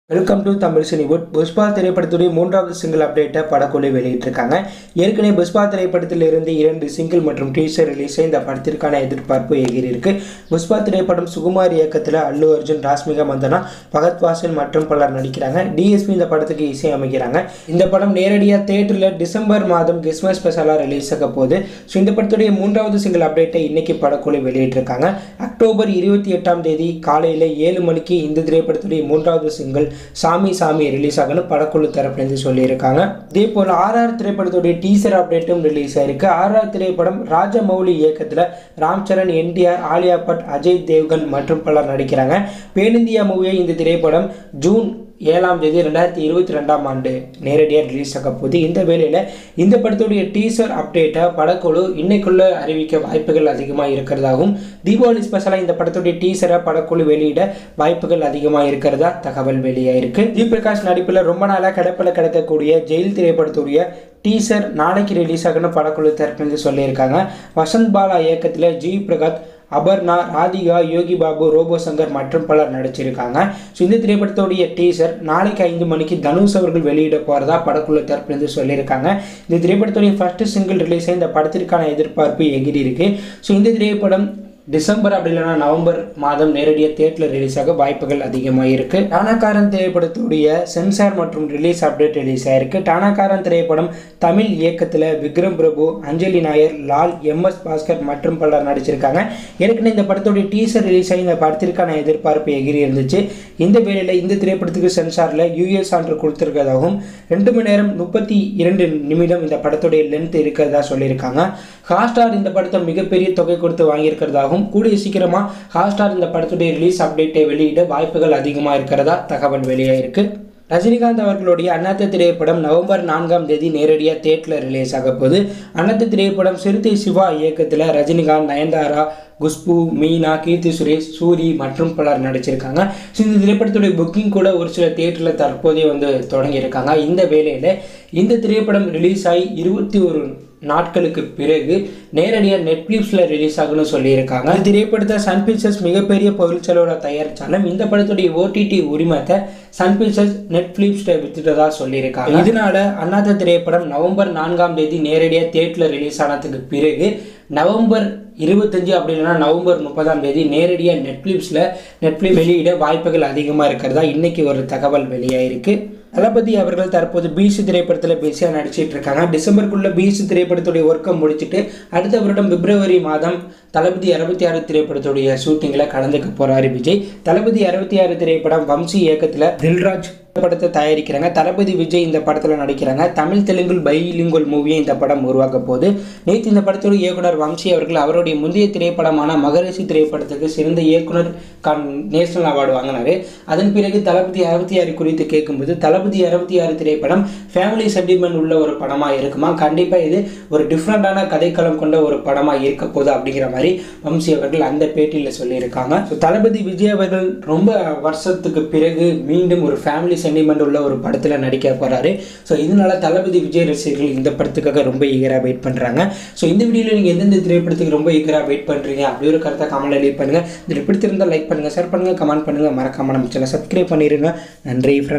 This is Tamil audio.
welcome to Tamil Cinewood Pushpa திரைப்படத்துடைய மூன்றாவது சிங்கிள் அப்டேட்டை படக்குழு வெளியிட்டிருக்காங்க ஏற்கனவே புஷ்பா திரைப்படத்தில் இருந்து இரண்டு சிங்கிள் மற்றும் டீசர் ரிலீஸ் இந்த படத்திற்கான எதிர்பார்ப்பு எகிரியிருக்கு புஷ்பா திரைப்படம் சுகுமார் இயக்கத்தில் அல்லு அர்ஜுன் ராஸ்மிகா மந்தனா பகத் வாசன் மற்றும் பலர் நடிக்கிறாங்க டிஎஸ்பி இந்த படத்துக்கு இசை அமைக்கிறாங்க இந்த படம் நேரடியாக தேட்டரில் டிசம்பர் மாதம் கிறிஸ்மஸ் ஸ்பெஷலாக ரிலீஸ் ஆக போகுது ஸோ இந்த படத்துடைய மூன்றாவது சிங்கிள் அப்டேட்டை இன்னைக்கு படக்குழு வெளியிட்டிருக்காங்க அக்டோபர் இருபத்தி எட்டாம் தேதி காலையில் ஏழு மணிக்கு இந்த திரைப்படத்துடைய மூன்றாவது சிங்கிள் சாமி சாமி ரிலீஸ் ஆகணும் படக்குழு தரப்புலேருந்து சொல்லியிருக்காங்க இதே போல் ஆர்ஆர் திரைப்படத்துடைய டீசர் அப்டேட்டும் ரிலீஸ் ஆயிருக்கு ஆர்ஆர் திரைப்படம் ராஜமௌலி இயக்கத்தில் ராம் சரண் என்டிஆர் ஆலியா பட் அஜய் தேவ்கன் மற்றும் பலர் நடிக்கிறாங்க பேனிந்தியா மூவியை இந்த திரைப்படம் ஜூன் ஏழாம் தேதி ரெண்டாயிரத்தி இருபத்தி ரெண்டாம் ஆண்டு நேரடியாக ரிலீஸ் ஆக போகுது இந்த வேளையில் இந்த படத்துடைய டீசர் அப்டேட்டை படக்குழு இன்னைக்குள்ள அறிவிக்க வாய்ப்புகள் அதிகமாக இருக்கிறதாகவும் தீபாவளி ஸ்பெஷலாக இந்த படத்துடைய டீசரை படக்குழு வெளியிட வாய்ப்புகள் அதிகமாக இருக்கிறதா தகவல் வெளியாயிருக்கு ஜி பிரகாஷ் நடிப்பில் ரொம்ப நாளாக கிடப்பில் கிடக்கக்கூடிய ஜெயில் திரைப்படத்துடைய டீசர் நாளைக்கு ரிலீஸ் ஆகணும் படக்குழு தரப்பிலிருந்து சொல்லியிருக்காங்க வசந்த் பாலா இயக்கத்தில் ஜி பிரகாஷ் அபர்ணா ராதிகா யோகி பாபு ரோபோ சங்கர் மற்றும் பலர் நடிச்சிருக்காங்க ஸோ இந்த திரைப்படத்துடைய டீசர் நாளைக்கு ஐந்து மணிக்கு தனுஷ் அவர்கள் வெளியிட போகிறதா படக்குழு தரப்புலேருந்து சொல்லியிருக்காங்க இந்த திரைப்படத்துடைய ஃபர்ஸ்ட் சிங்கிள் ரிலீஸை இந்த படத்திற்கான எதிர்பார்ப்பு எகிரி இருக்கு ஸோ இந்த திரைப்படம் டிசம்பர் அப்படி இல்லைன்னா நவம்பர் மாதம் நேரடியாக தேட்டரில் ரிலீஸ் ஆக வாய்ப்புகள் அதிகமாக இருக்குது டானாக்காரன் திரைப்படத்துடைய சென்சார் மற்றும் ரிலீஸ் அப்டேட் ரிலீஸ் ஆயிருக்கு டானாக்காரன் திரைப்படம் தமிழ் இயக்கத்தில் விக்ரம் பிரபு அஞ்சலி நாயர் லால் எம் எஸ் பாஸ்கர் மற்றும் பலர் நடிச்சிருக்காங்க ஏற்கனவே இந்த படத்துடைய டீசர் ரிலீஸ் ஆகி இந்த படத்திற்கான எதிர்பார்ப்பு எகிரி இருந்துச்சு இந்த வேளையில் இந்த திரைப்படத்துக்கு சென்சாரில் யூஎஸ் சான்று கொடுத்துருக்கதாகவும் ரெண்டு மணி நேரம் முப்பத்தி இரண்டு நிமிடம் இந்த படத்துடைய லென்த் இருக்கிறதா சொல்லியிருக்காங்க ஹாஸ்டார் இந்த படத்தை மிகப்பெரிய தொகை கொடுத்து வாங்கியிருக்கிறதாகவும் கூடிய சீக்கிரமாக ஹாட்ஸ்டார் இந்த படத்துடைய ரிலீஸ் அப்டேட்டை வெளியிட வாய்ப்புகள் அதிகமாக இருக்கிறதா தகவல் வெளியாயிருக்கு ரஜினிகாந்த் அவர்களுடைய அண்ணாத்த திரைப்படம் நவம்பர் நான்காம் தேதி நேரடியாக தேட்டரில் ரிலீஸ் ஆக போகுது அண்ணாத்த திரைப்படம் சிறுத்தை சிவா இயக்கத்தில் ரஜினிகாந்த் நயன்தாரா குஷ்பு மீனா கீர்த்தி சுரேஷ் சூரி மற்றும் பலர் நடிச்சிருக்காங்க ஸோ இந்த திரைப்படத்துடைய புக்கிங் கூட ஒரு சில தேட்டரில் தற்போதே வந்து தொடங்கியிருக்காங்க இந்த வேளையில் இந்த திரைப்படம் ரிலீஸ் ஆகி இருபத்தி ஒரு நாட்களுக்கு பிறகு நேரடியாக நெட்ஃப்ளிக்ஸில் ரிலீஸ் ஆகும்னு சொல்லியிருக்காங்க இந்த திரைப்படத்தை சன் பிக்சர்ஸ் மிகப்பெரிய பொருள் செலவில் தயாரித்தாலும் இந்த படத்துடைய ஓடிடி உரிமத்தை சன் பிக்சர்ஸ் நெட்ஃப்ளிக்ஸ்ல வித்துட்டதா சொல்லியிருக்காங்க இதனால அண்ணாத்த திரைப்படம் நவம்பர் நான்காம் தேதி நேரடியாக தேட்டரில் ரிலீஸ் ஆனதுக்கு பிறகு நவம்பர் இருபத்தஞ்சு அப்படி இல்லைன்னா நவம்பர் முப்பதாம் தேதி நேரடியாக நெட்ஃப்ளிக்ஸில் நெட்ஃப்ளிக்ஸ் வெளியிட வாய்ப்புகள் அதிகமாக இருக்கிறதா இன்னைக்கு ஒரு தகவல் வெளியாயிருக்கு தளபதி அவர்கள் தற்போது பிசி திரைப்படத்தில் பிஸியாக நடிச்சிட்டு இருக்காங்க டிசம்பருக்குள்ள பிசி திரைப்படத்துடைய ஒர்க்கை முடிச்சுட்டு அடுத்த வருடம் பிப்ரவரி மாதம் தளபதி அறுபத்தி ஆறு திரைப்படத்துடைய ஷூட்டிங்கில் கலந்துக்க போறாரு விஜய் தளபதி அறுபத்தி ஆறு திரைப்படம் வம்சி இயக்கத்தில் தில்ராஜ் படத்தை தயாரிக்கிறாங்க தளபதி விஜய் இந்த படத்தில் நடிக்கிறாங்க தமிழ் தெலுங்குல் பைலிங்குல் மூவியை இந்த படம் உருவாக்க போகுது நேற்று இந்த படத்தோட இயக்குனர் வம்சி அவர்கள் அவருடைய முந்தைய திரைப்படமான மகரிஷி திரைப்படத்துக்கு சிறந்த இயக்குனர் கான் நேஷனல் அவார்டு வாங்கினாரு அதன் பிறகு தளபதி அறுபத்தி ஆறு குறித்து கேட்கும்போது தளபதி அறுபத்தி ஆறு திரைப்படம் ஃபேமிலி சென்டிமெண்ட் உள்ள ஒரு படமாக இருக்குமா கண்டிப்பாக இது ஒரு டிஃப்ரெண்டான கதைக்களம் கொண்ட ஒரு படமாக இருக்க போகுது அப்படிங்கிற மாதிரி வம்சி அவர்கள் அந்த பேட்டியில் சொல்லியிருக்காங்க ஸோ தளபதி விஜய் அவர்கள் ரொம்ப வருஷத்துக்கு பிறகு மீண்டும் ஒரு ஃபேமிலி சென்டிமெண்ட் உள்ள ஒரு படத்தில் நடிக்க போகிறாரு ஸோ இதனால தளபதி விஜய் ரசிகர்கள் இந்த படத்துக்காக ரொம்ப ஈகராக வெயிட் பண்ணுறாங்க ஸோ இந்த வீடியோவில் நீங்கள் எந்தெந்த திரைப்படத்துக்கு ரொம்ப ஈகராக வெயிட் பண்ணுறீங்க அப்படி ஒரு கருத்தை கமெண்ட்ல லீவ் பண்ணுங்கள் இதில் பிடித்திருந்தால் லைக் பண்ணுங்கள் ஷேர் பண்ணுங்கள் கமெண்ட் பண்ணுங்கள் மறக்காம நம்ம சேனல் சப்ஸ்கிரைப் பண்ணிடுங்க நன்றி ஃப்ரெண்ட்